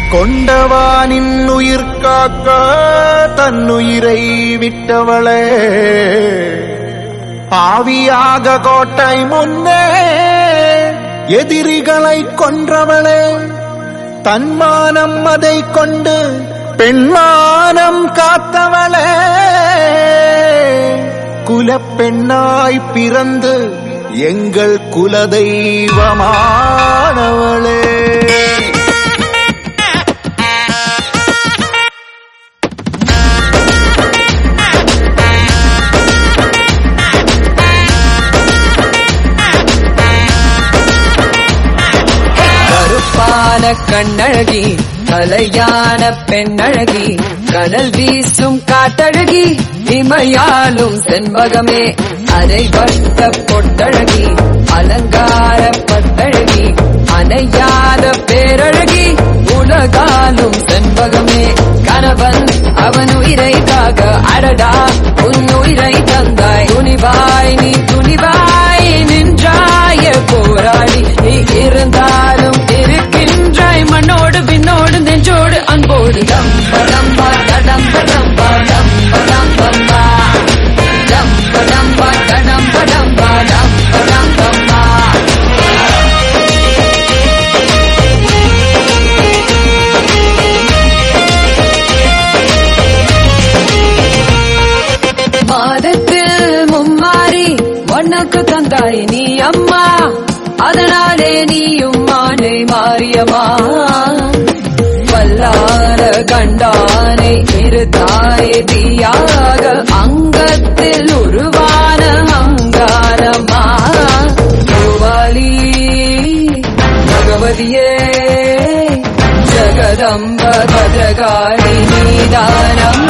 கொண்டவானின் உயிர் காக்க தன்னுயிரை விட்டவளே ஆவியாக கோட்டை முன்னே எதிரிகளை கொன்றவளே தன்மானம் அதை கொண்டு பெண்மானம் காத்தவளே குலப்பெண்ணாய் பிறந்து எங்கள் குலதெய்வமானவளே கருப்பான கண்ணழகி கலையான பெண்ணழகி கடல் வீசும் காட்டழகி இமையாலும் செண்பகமே அரைவட்ட பொட்டழகி அலங்கார பட்டழகி அணையாத பேரழகி உலகாலும் செண்பகமே கணவன் அவன் உயிரை காக அடடா உன் உயிரை தந்தாய் துணிவாய் நீ துணிவாய் நின்றாய போராடி நீ இருந்தாலும் இருக்கின்றாய் மண்ணோடு பின்னோடு நெஞ்சோடு அன்போடு டம்ப டம்பா டடம்ப டம்பா டம்ப டம்பம்பா டம்ப டம்பா டடம்ப டம்பா டம்ப டம்பம்பா மாதத்தில் மும்மாறி உனக்கு தந்தாய் நீ அம்மா அதனாலே நீயும் மானை மாறியம்மா வல்லார கண்டானை இருத்தாய் தீயாக அங்கத்தில் உருவான அங்காரம்மா பூவாலி பகவதியே ஜகதம்ப பதகாளி நீதானம்மா